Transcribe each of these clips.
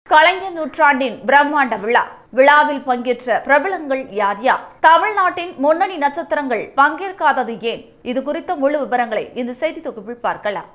கலைஞர் நூற்றாண்டின் பிரம்மாண்ட விழா விழாவில் பங்கேற்ற பிரபலங்கள் யார் யார் தமிழ்நாட்டின் முன்னணி நட்சத்திரங்கள் பங்கேற்காதது ஏன் இது குறித்த முழு விவரங்களை இந்த செய்தி தொகுப்பில் பார்க்கலாம்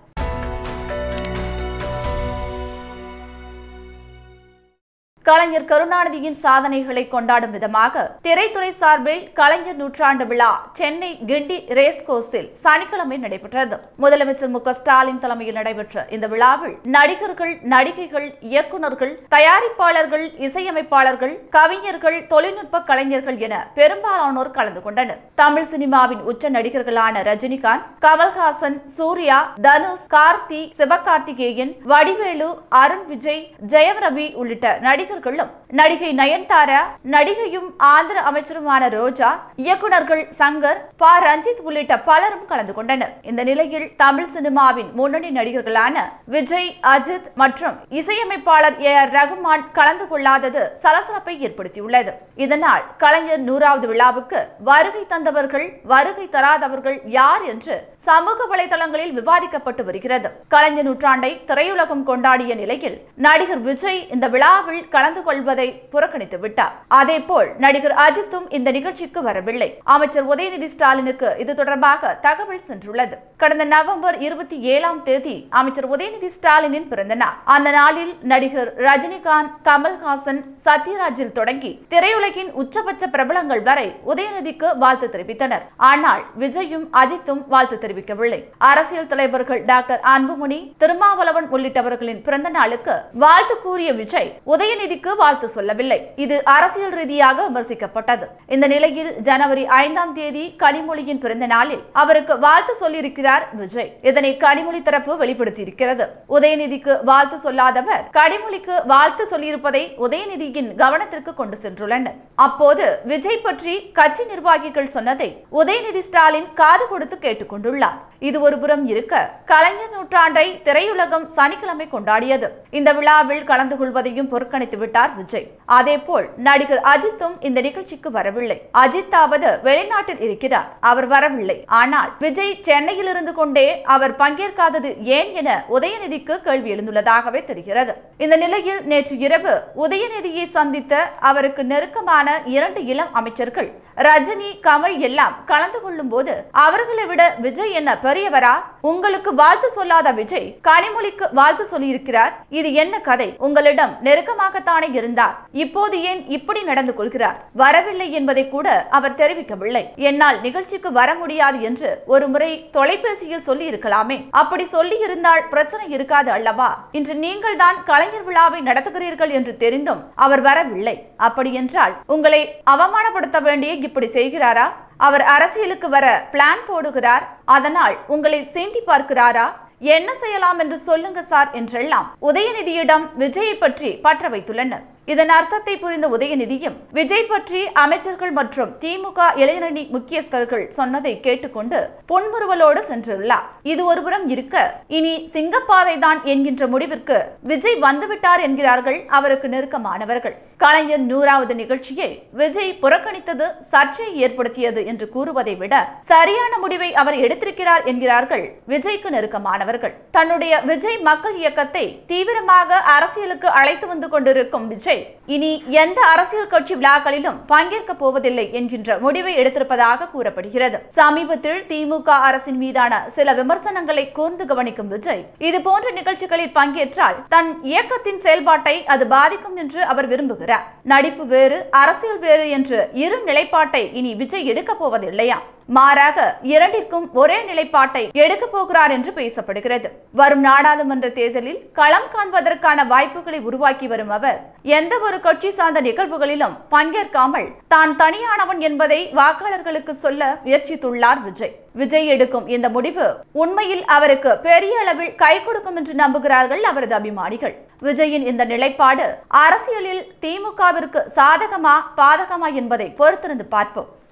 கலைஞர் கருணாநிதியின் சாதனைகளை கொண்டாடும் விதமாக திரைத்துறை சார்பில் கலைஞர் நூற்றாண்டு விழா சென்னை கிண்டி ரேஸ் கோர்ஸில் சனிக்கிழமை நடைபெற்றது முதலமைச்சர் மு க ஸ்டாலின் தலைமையில் நடைபெற்ற இந்த விழாவில் நடிகர்கள் நடிகைகள் இயக்குநர்கள் தயாரிப்பாளர்கள் இசையமைப்பாளர்கள் கவிஞர்கள் தொழில்நுட்ப கலைஞர்கள் என பெரும்பாலானோர் கலந்து கொண்டனர் தமிழ் சினிமாவின் உச்ச நடிகர்களான ரஜினிகாந்த் கமல்ஹாசன் சூர்யா தனுஷ் கார்த்தி சிவகார்த்திகேயன் வடிவேலு அருண் விஜய் ஜெயம் ரவி உள்ளிட்ட நடிகர்களும் நடிகை நயன்தாரா நடிகையும் ஆந்திர அமைச்சருமான ரோஜா இயக்குனர்கள் சங்கர் ப ரஞ்சித் உள்ளிட்ட பலரும் கலந்து கொண்டனர் இந்த நிலையில் தமிழ் சினிமாவின் முன்னணி நடிகர்களான விஜய் அஜித் மற்றும் இசையமைப்பாளர் ஏ ஆர் ரகுமான் கலந்து கொள்ளாதது சலசலப்பை ஏற்படுத்தியுள்ளது இதனால் கலைஞர் நூறாவது விழாவுக்கு வருகை தந்தவர்கள் வருகை தராதவர்கள் யார் என்று சமூக வலைதளங்களில் விவாதிக்கப்பட்டு வருகிறது கலைஞர் நூற்றாண்டை திரையுலகம் கொண்டாடிய நிலையில் நடிகர் விஜய் இந்த விழாவில் கலந்து கொள்வதை புறக்கணித்து விட்டார் அதேபோல் நடிகர் அஜித்தும் இந்த நிகழ்ச்சிக்கு வரவில்லை அமைச்சர் உதயநிதி ஸ்டாலினுக்கு இது தொடர்பாக தகவல் சென்றுள்ளது கடந்த நவம்பர் இருபத்தி ஏழாம் தேதி அமைச்சர் உதயநிதி ஸ்டாலினின் பிறந்த நாள் அந்த நாளில் நடிகர் ரஜினிகாந்த் கமல்ஹாசன் சத்யராஜில் தொடங்கி திரையுலகின் உச்சபட்ச பிரபலங்கள் வரை உதயநிதிக்கு வாழ்த்து தெரிவித்தனர் ஆனால் விஜயும் அஜித்தும் வாழ்த்து தெரிவிக்கவில்லை அரசியல் தலைவர்கள் டாக்டர் அன்புமணி திருமாவளவன் உள்ளிட்டவர்களின் பிறந்த நாளுக்கு வாழ்த்து கூறிய விஜய் உதயநிதிக்கு வாழ்த்து சொல்லவில்லை இது அரசியல் ரீதியாக விமர்சிக்கப்பட்டது இந்த நிலையில் ஜனவரி ஐந்தாம் தேதி கனிமொழியின் பிறந்த நாளில் அவருக்கு வாழ்த்து சொல்லியிருக்கிறார் விஜய் இதனை கனிமொழி தரப்பு வெளிப்படுத்தியிருக்கிறது உதயநிதிக்கு வாழ்த்து சொல்லாதவர் கனிமொழிக்கு வாழ்த்து சொல்லியிருப்பதை உதயநிதியின் கவனத்திற்கு கொண்டு சென்றுள்ளனர் அப்போது விஜய் பற்றி கட்சி நிர்வாகிகள் சொன்னதை உதயநிதி ஸ்டாலின் காது கொடுத்து கேட்டுக்கொண்டுள்ளார் இது ஒருபுறம் இருக்க கலைஞர் நூற்றாண்டை திரையுலகம் சனிக்கிழமை கொண்டாடியது இந்த விழாவில் கலந்து கொள்வதையும் புறக்கணித்து விட்டார் விஜய் அதேபோல் நடிகர் அஜித்தும் இந்த நிகழ்ச்சிக்கு வரவில்லை அஜித்தாவது வெளிநாட்டில் இருக்கிறார் அவர் வரவில்லை ஆனால் விஜய் சென்னையில் இருந்து கொண்டே அவர் பங்கேற்காதது ஏன் என உதயநிதிக்கு கேள்வி எழுந்துள்ளதாகவே தெரிகிறது இந்த நிலையில் நேற்று இரவு உதயநிதியை சந்தித்த அவருக்கு நெருக்கமான இரண்டு இளம் அமைச்சர்கள் ரஜினி கமல் எல்லாம் கலந்து கொள்ளும் போது அவர்களை விட விஜய் என்ன பெரியவரா உங்களுக்கு வாழ்த்து சொல்லாத விஜய் கனிமொழிக்கு வாழ்த்து சொல்லியிருக்கிறார் இது என்ன கதை உங்களிடம் நெருக்கமாகத்தானே இருந்தார் இப்போது ஏன் இப்படி நடந்து கொள்கிறார் வரவில்லை என்பதை கூட அவர் தெரிவிக்கவில்லை என்னால் நிகழ்ச்சிக்கு வர முடியாது என்று ஒரு முறை தொலைபேசியில் சொல்லி இருக்கலாமே அப்படி சொல்லி இருந்தால் பிரச்சனை இருக்காது அல்லவா இன்று நீங்கள் தான் கலைஞர் விழாவை நடத்துகிறீர்கள் என்று தெரிந்தும் அவர் வரவில்லை அப்படி என்றால் உங்களை அவமானப்படுத்த வேண்டிய இப்படி செய்கிறாரா அவர் அரசியலுக்கு வர பிளான் போடுகிறார் அதனால் உங்களை சீண்டி பார்க்கிறாரா என்ன செய்யலாம் என்று சொல்லுங்க சார் என்றெல்லாம் உதயநிதியிடம் விஜயை பற்றி பற்ற வைத்துள்ளனர் இதன் அர்த்தத்தை புரிந்த உதயநிதியும் விஜய் பற்றி அமைச்சர்கள் மற்றும் திமுக இளைஞரணி முக்கியஸ்தர்கள் சொன்னதை கேட்டுக்கொண்டு புன்முறுவலோடு சென்றுள்ளார் இது ஒருபுறம் இருக்க இனி சிங்கப்பாறை தான் என்கின்ற முடிவிற்கு விஜய் வந்துவிட்டார் என்கிறார்கள் அவருக்கு நெருக்கமானவர்கள் கலைஞர் நூறாவது நிகழ்ச்சியை விஜய் புறக்கணித்தது சர்ச்சையை ஏற்படுத்தியது என்று கூறுவதை விட சரியான முடிவை அவர் எடுத்திருக்கிறார் என்கிறார்கள் விஜய்க்கு நெருக்கமானவர்கள் தன்னுடைய விஜய் மக்கள் இயக்கத்தை தீவிரமாக அரசியலுக்கு அழைத்து வந்து கொண்டிருக்கும் விஜய் இனி எந்த அரசியல் கட்சி விழாக்களிலும் பங்கேற்க போவதில்லை என்கின்ற முடிவை எடுத்திருப்பதாக கூறப்படுகிறது சமீபத்தில் திமுக அரசின் மீதான சில விமர்சனங்களை கூர்ந்து கவனிக்கும் விஜய் இது போன்ற நிகழ்ச்சிகளில் பங்கேற்றால் தன் இயக்கத்தின் செயல்பாட்டை அது பாதிக்கும் என்று அவர் விரும்புகிறார் நடிப்பு வேறு அரசியல் வேறு என்று இரு நிலைப்பாட்டை இனி விஜய் எடுக்கப் போவதில்லையா மாறாக இரண்டிற்கும் ஒரே நிலைப்பாட்டை எடுக்கப் போகிறார் என்று பேசப்படுகிறது வரும் நாடாளுமன்ற தேர்தலில் களம் காண்பதற்கான வாய்ப்புகளை உருவாக்கி வரும் அவர் எந்த ஒரு கட்சி சார்ந்த நிகழ்வுகளிலும் பங்கேற்காமல் தான் தனியானவன் என்பதை வாக்காளர்களுக்கு சொல்ல முயற்சித்துள்ளார் விஜய் விஜய் எடுக்கும் இந்த முடிவு உண்மையில் அவருக்கு பெரிய அளவில் கை கொடுக்கும் என்று நம்புகிறார்கள் அவரது அபிமானிகள் விஜயின் இந்த நிலைப்பாடு அரசியலில் திமுகவிற்கு சாதகமா பாதகமா என்பதை பொறுத்திருந்து பார்ப்போம்